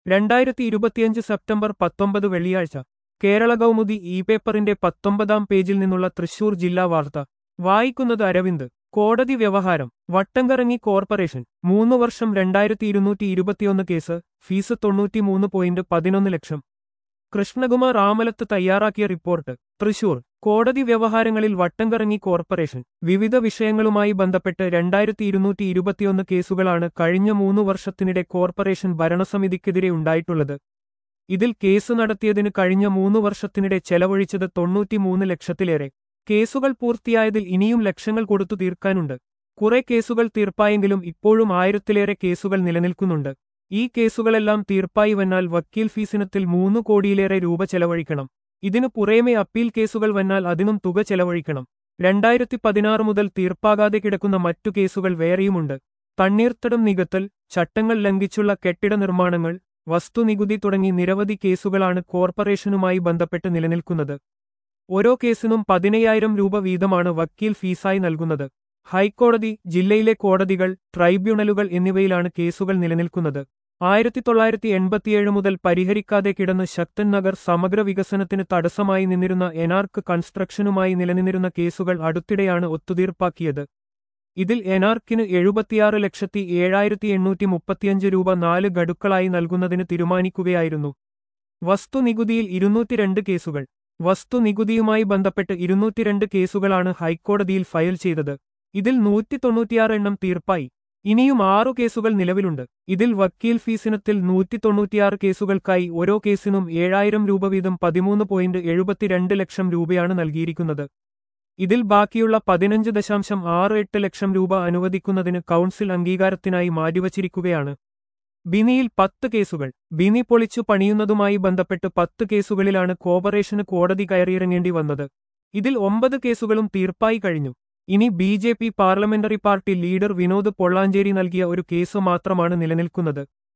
രണ്ടായിരത്തി ഇരുപത്തിയഞ്ച് സെപ്റ്റംബർ പത്തൊമ്പത് വെള്ളിയാഴ്ച കേരള കൗമുദി ഇ പേപ്പറിന്റെ പത്തൊമ്പതാം പേജിൽ നിന്നുള്ള തൃശൂർ ജില്ലാ വാർത്ത വായിക്കുന്നത് അരവിന്ദ് കോടതി വ്യവഹാരം വട്ടംകറങ്ങി കോർപ്പറേഷൻ മൂന്ന് വർഷം രണ്ടായിരത്തി ഇരുന്നൂറ്റി ഇരുപത്തിയൊന്ന് കേസ് ഫീസ് തൊണ്ണൂറ്റിമൂന്ന് പോയിന്റ് പതിനൊന്ന് ലക്ഷം കൃഷ്ണകുമാർ ആമലത്ത് തയ്യാറാക്കിയ റിപ്പോർട്ട് തൃശൂർ കോടതി വ്യവഹാരങ്ങളിൽ വട്ടംകറങ്ങി കോർപ്പറേഷൻ വിവിധ വിഷയങ്ങളുമായി ബന്ധപ്പെട്ട് രണ്ടായിരത്തി ഇരുന്നൂറ്റി ഇരുപത്തിയൊന്ന് കേസുകളാണ് കഴിഞ്ഞ മൂന്ന് വർഷത്തിനിടെ കോർപ്പറേഷൻ ഭരണസമിതിക്കെതിരെ ഉണ്ടായിട്ടുള്ളത് ഇതിൽ കേസ് നടത്തിയതിന് കഴിഞ്ഞ മൂന്ന് വർഷത്തിനിടെ ചെലവഴിച്ചത് തൊണ്ണൂറ്റിമൂന്ന് ലക്ഷത്തിലേറെ കേസുകൾ പൂർത്തിയായതിൽ ഇനിയും ലക്ഷങ്ങൾ കൊടുത്തു തീർക്കാനുണ്ട് കുറെ കേസുകൾ തീർപ്പായെങ്കിലും ഇപ്പോഴും ആയിരത്തിലേറെ കേസുകൾ നിലനിൽക്കുന്നുണ്ട് ഈ കേസുകളെല്ലാം തീർപ്പായി വന്നാൽ വക്കീൽ ഫീസിനത്തിൽ മൂന്ന് കോടിയിലേറെ രൂപ ചെലവഴിക്കണം ഇതിനു പുറമെ അപ്പീൽ കേസുകൾ വന്നാൽ അതിനും തുക ചെലവഴിക്കണം രണ്ടായിരത്തി പതിനാറ് മുതൽ തീർപ്പാകാതെ കിടക്കുന്ന മറ്റു കേസുകൾ വേറെയുമുണ്ട് തണ്ണീർത്തടം നികത്തൽ ചട്ടങ്ങൾ ലംഘിച്ചുള്ള കെട്ടിട നിർമ്മാണങ്ങൾ വസ്തുനികുതി തുടങ്ങി നിരവധി കേസുകളാണ് കോർപ്പറേഷനുമായി ബന്ധപ്പെട്ട് നിലനിൽക്കുന്നത് ഓരോ കേസിനും പതിനയ്യായിരം രൂപ വീതമാണ് വക്കീൽ ഫീസായി നൽകുന്നത് ഹൈക്കോടതി ജില്ലയിലെ കോടതികൾ ട്രൈബ്യൂണലുകൾ എന്നിവയിലാണ് കേസുകൾ നിലനിൽക്കുന്നത് ആയിരത്തി തൊള്ളായിരത്തി എൺപത്തിയേഴ് മുതൽ പരിഹരിക്കാതെ കിടന്ന് ശക്തൻ നഗർ സമഗ്ര വികസനത്തിന് തടസ്സമായി നിന്നിരുന്ന എനാർക്ക് കൺസ്ട്രക്ഷനുമായി നിലനിന്നിരുന്ന കേസുകൾ അടുത്തിടെയാണ് ഒത്തുതീർപ്പാക്കിയത് ഇതിൽ എനാർക്കിന് എഴുപത്തിയാറ് ലക്ഷത്തി ഏഴായിരത്തി എണ്ണൂറ്റി മുപ്പത്തിയഞ്ച് രൂപ നാല് ഗഡുക്കളായി നൽകുന്നതിന് തീരുമാനിക്കുകയായിരുന്നു വസ്തുനികുതിയിൽ ഇരുന്നൂറ്റിരണ്ട് കേസുകൾ വസ്തുനികുതിയുമായി ബന്ധപ്പെട്ട് ഇരുന്നൂറ്റിരണ്ട് കേസുകളാണ് ഹൈക്കോടതിയിൽ ഫയൽ ചെയ്തത് ഇതിൽ നൂറ്റി തൊണ്ണൂറ്റിയാറ് എണ്ണം തീർപ്പായി ഇനിയും ആറു കേസുകൾ നിലവിലുണ്ട് ഇതിൽ വക്കീൽ ഫീസിനത്തിൽ നൂറ്റി തൊണ്ണൂറ്റിയാറ് കേസുകൾക്കായി ഓരോ കേസിനും ഏഴായിരം രൂപ വീതം പതിമൂന്ന് പോയിന്റ് എഴുപത്തിരണ്ട് ലക്ഷം രൂപയാണ് നൽകിയിരിക്കുന്നത് ഇതിൽ ബാക്കിയുള്ള പതിനഞ്ച് ദശാംശം ആറ് എട്ട് ലക്ഷം രൂപ അനുവദിക്കുന്നതിന് കൗൺസിൽ അംഗീകാരത്തിനായി മാറ്റിവച്ചിരിക്കുകയാണ് ബിനിയിൽ പത്ത് കേസുകൾ ബിനി പൊളിച്ചു പണിയുന്നതുമായി ബന്ധപ്പെട്ട് പത്ത് കേസുകളിലാണ് കോർപ്പറേഷന് കോടതി കയറിയിറങ്ങേണ്ടി വന്നത് ഇതിൽ ഒമ്പത് കേസുകളും തീർപ്പായി കഴിഞ്ഞു ഇനി B J P parliamentary party leader Vinod Pollanchery നൽകിയ ഒരു കേസ് മാത്രമാണ് നിലനിൽക്കുന്നത്